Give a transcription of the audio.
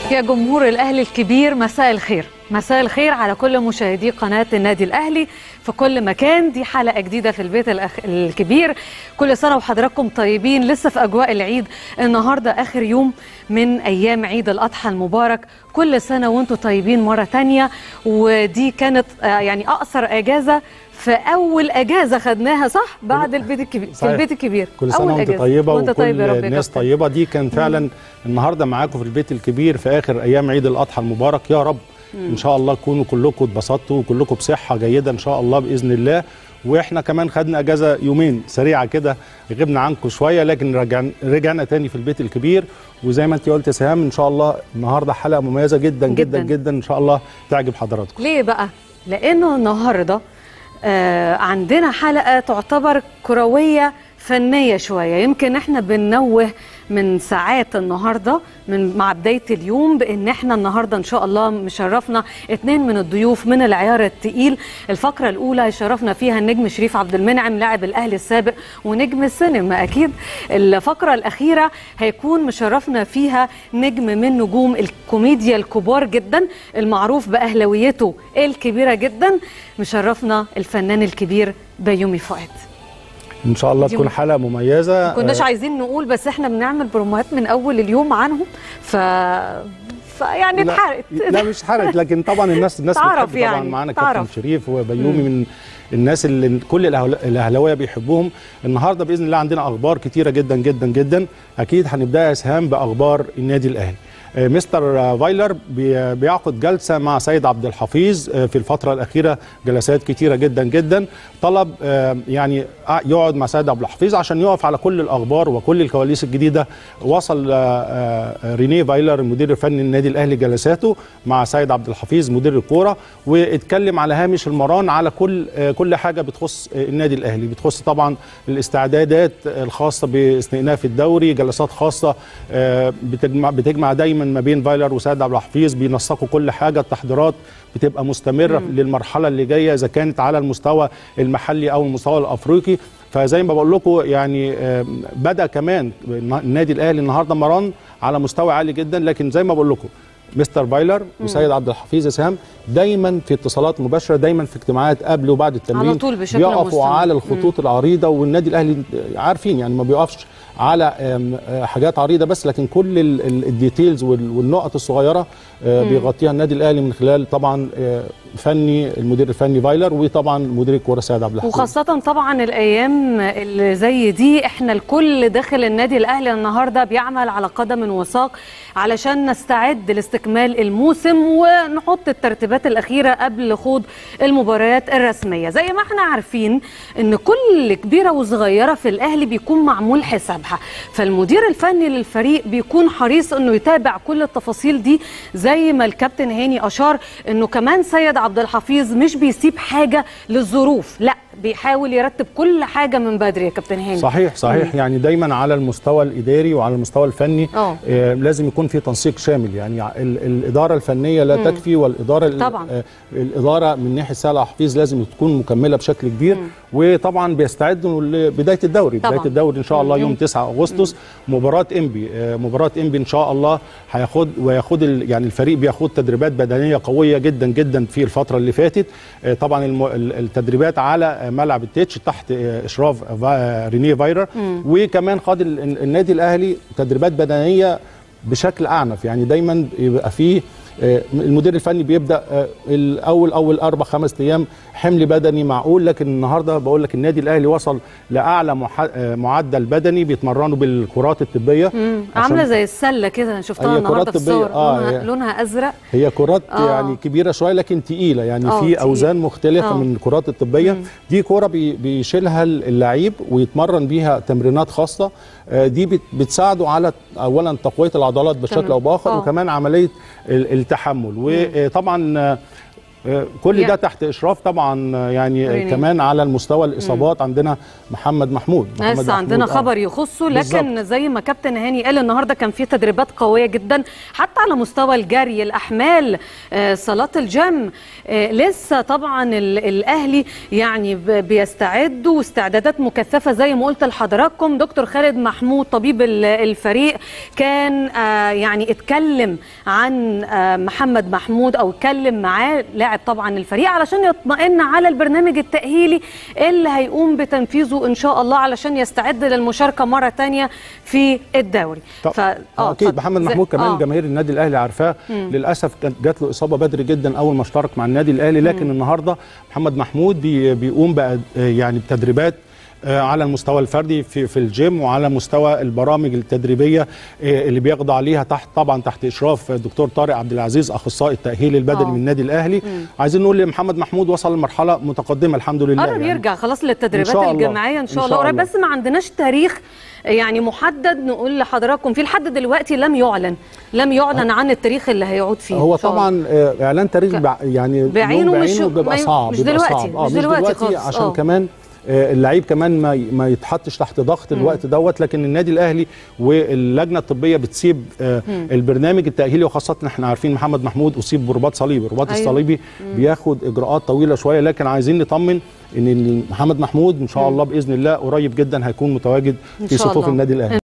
يا جمهور الاهلي الكبير مساء الخير مساء الخير على كل مشاهدي قناه النادي الاهلي في كل مكان دي حلقه جديده في البيت الأخ... الكبير كل سنه وحضراتكم طيبين لسه في اجواء العيد النهارده اخر يوم من ايام عيد الاضحى المبارك كل سنه وانتم طيبين مره تانية ودي كانت آه، يعني اقصر اجازه في اول اجازه خدناها صح بعد البيت الكبير في صحيح. البيت الكبير كل سنه أول وانت أجازة. طيبه وانت وكل طيب يا رب يا الناس كابتن. طيبه دي كان فعلا النهارده معاكم في البيت الكبير في اخر ايام عيد الاضحى المبارك يا رب ان شاء الله تكونوا كلكم اتبسطتوا وكلكم بصحه جيده ان شاء الله باذن الله واحنا كمان خدنا اجازه يومين سريعه كده غبنا عنكم شويه لكن رجعنا رجعنا تاني في البيت الكبير وزي ما انت قلت يا سهام ان شاء الله النهارده حلقه مميزه جدا جدا جداً. جدا, جدا ان شاء الله تعجب حضراتكم ليه بقى؟ لأنه النهارده آه عندنا حلقة تعتبر كروية فنية شوية يمكن احنا بننوه من ساعات النهارده من مع بداية اليوم بان احنا النهارده ان شاء الله مشرفنا اتنين من الضيوف من العيار التقيل الفقرة الأولى يشرفنا فيها النجم شريف عبد المنعم لاعب الأهلي السابق ونجم السينما أكيد الفقرة الأخيرة هيكون مشرفنا فيها نجم من نجوم الكوميديا الكبار جدا المعروف بأهلويته الكبيرة جدا مشرفنا الفنان الكبير بيومي فؤاد ان شاء الله دي تكون م- حلقه مميزه ما كناش عايزين نقول بس احنا بنعمل بروموهات من اول اليوم عنهم ف فيعني لا- اتحرقت لا مش حرق لكن طبعا الناس الناس تعرف بتحب طبعا يعني، معانا تعرف. كابتن شريف وبيومي من الناس اللي كل الأهل- الاهلاويه بيحبوهم النهارده باذن الله عندنا اخبار كتيره جدا جدا جدا اكيد هنبدا اسهام باخبار النادي الاهلي آه، مستر آه، فايلر بي- بيعقد جلسه مع سيد عبد الحفيظ آه، في الفتره الاخيره جلسات كتيره جدا جدا طلب آه، يعني آه، يقعد مع سيد عبد الحفيظ عشان يقف على كل الاخبار وكل الكواليس الجديده وصل آه، آه، رينيه فايلر المدير الفني للنادي الاهلي جلساته مع سيد عبد الحفيظ مدير الكوره واتكلم على هامش المران على كل آه، كل حاجه بتخص آه، النادي الاهلي بتخص طبعا الاستعدادات الخاصه باستئناف الدوري جلسات خاصه آه، بتجمع بتجمع دايما ما بين فايلر وسيد عبد الحفيظ بينسقوا كل حاجه التحضيرات بتبقى مستمره للمرحله اللي جايه اذا كانت على المستوى المحلي او المستوى الافريقي فزي ما بقول لكم يعني آه، بدا كمان النادي الاهلي النهارده مران على مستوى عالي جدا لكن زي ما بقول لكم مستر فايلر وسيد عبد الحفيظ يا سهام دايما في اتصالات مباشره دايما في اجتماعات قبل وبعد التمرين على طول بشكل بيقفوا مستمر. على الخطوط العريضه والنادي الاهلي عارفين يعني ما بيقفش على آم، آه، حاجات عريضه بس لكن كل ال- ال- الديتيلز وال- والنقط الصغيره آه، بيغطيها النادي الاهلي من خلال طبعا آه، فني المدير الفني فايلر وطبعا مدير الكوره سيد عبد الحفيظ وخاصة طبعا الأيام اللي زي دي احنا الكل داخل النادي الأهلي النهاردة بيعمل على قدم وساق علشان نستعد لاستكمال الموسم ونحط الترتيبات الأخيرة قبل خوض المباريات الرسمية زي ما احنا عارفين ان كل كبيرة وصغيرة في الأهلي بيكون معمول حسابها فالمدير الفني للفريق بيكون حريص انه يتابع كل التفاصيل دي زي ما الكابتن هاني أشار انه كمان سيد عبد الحفيظ مش بيسيب حاجة للظروف لا بيحاول يرتب كل حاجة من بدري يا كابتن هاني صحيح صحيح يعني دايما على المستوى الاداري وعلى المستوى الفني اه. آه لازم يكون في تنسيق شامل يعني ال الاداره الفنيه لا تكفي والاداره ال- طبعا. آه الاداره من ناحيه سالة حفيظ لازم تكون مكمله بشكل كبير وطبعا بيستعدوا لبدايه الدوري طبعا. بدايه الدوري ان شاء الله يوم 9 اغسطس مباراه انبي آه مباراه انبي ان شاء الله هياخد وياخد ال- يعني الفريق بياخد تدريبات بدنيه قويه جدا جدا في الفتره اللي فاتت آه طبعا الم- ال- التدريبات على آه، ملعب التتش تحت آه، اشراف فا- رينيه فايرر وكمان خد ال- ال- النادي الاهلي تدريبات بدنيه بشكل اعنف يعني دايما يبقى فيه آه، المدير الفني بيبدا آه، الاول اول اربع خمس ايام حمل بدني معقول لكن النهارده بقول لك النادي الاهلي وصل لاعلى مح- آه، معدل بدني بيتمرنوا بالكرات الطبيه مم. عشان عامله زي السله كده انا شفتها هي النهارده كرات في الصور طبية. آه، لونها, هي- لونها ازرق هي كرات آه. يعني كبيره شويه لكن تقيله يعني آه، في تقيل. اوزان مختلفه آه. من الكرات الطبيه دي كره بي بيشيلها اللعيب ويتمرن بيها تمرينات خاصه آه، دي بت- بتساعده على اولا تقويه العضلات بشكل تمام. او باخر آه. وكمان عمليه ال- التحمل وطبعا آه، آه، كل ده يعني- تحت اشراف طبعا آه، يعني ريني. آه، كمان على المستوى الاصابات عندنا محمد محمود محمد لسه عندنا محمود، آه. خبر يخصه لكن بالظبط. زي ما كابتن هاني قال النهارده كان في تدريبات قويه جدا حتى على مستوى الجري الاحمال آه، صالات الجيم آه، لسه طبعا ال- الاهلي يعني ب- بيستعدوا استعدادات مكثفه زي ما قلت لحضراتكم دكتور خالد محمود طبيب ال- الفريق كان آه، يعني اتكلم عن آه، محمد محمود او اتكلم معاه لاعب طبعا الفريق علشان يطمئن على البرنامج التاهيلي اللي هيقوم بتنفيذه ان شاء الله علشان يستعد للمشاركه مره تانية في الدوري طب ف... آه، اكيد ف- محمد زي- محمود كمان آه. جماهير النادي الاهلي عارفاه للاسف كانت جات له اصابه بدري جدا اول ما اشترك مع النادي الاهلي لكن النهارده محمد محمود بي بيقوم بقى آه، يعني بتدريبات آه، على المستوى الفردي في في الجيم وعلى مستوى البرامج التدريبيه آه، اللي بيخضع ليها تحت طبعا تحت اشراف الدكتور طارق عبد العزيز اخصائي التاهيل البدني آه. من النادي الاهلي عايزين نقول لمحمد محمود وصل لمرحله متقدمه الحمد لله قرب يرجع خلاص إن للتدريبات شاء الله. الجماعيه ان شاء إن الله شاء قريب الله. بس ما عندناش تاريخ يعني محدد نقول لحضراتكم فيه لحد دلوقتي لم يعلن لم يعلن عن التاريخ اللي هيعود فيه هو إن شاء الله. طبعا آه، اعلان تاريخ ك- بع- يعني بعينه يوم مش- بعينه ما بيبقى ي- صعب مش بيبقى دلوقتي، صعب. آه، مش دلوقتي خالص، عشان آه. كمان آه، اللعيب كمان ما ي- ما يتحطش تحت ضغط الوقت دوت لكن النادي الاهلي واللجنه الطبيه بتسيب آه، البرنامج التاهيلي وخاصه احنا عارفين محمد محمود اصيب برباط صليبي الرباط أيوة. الصليبي بياخد اجراءات طويله شويه لكن عايزين نطمن ان محمد محمود ان شاء الله باذن الله قريب جدا هيكون متواجد إن في شاء صفوف الله. النادي الاهلي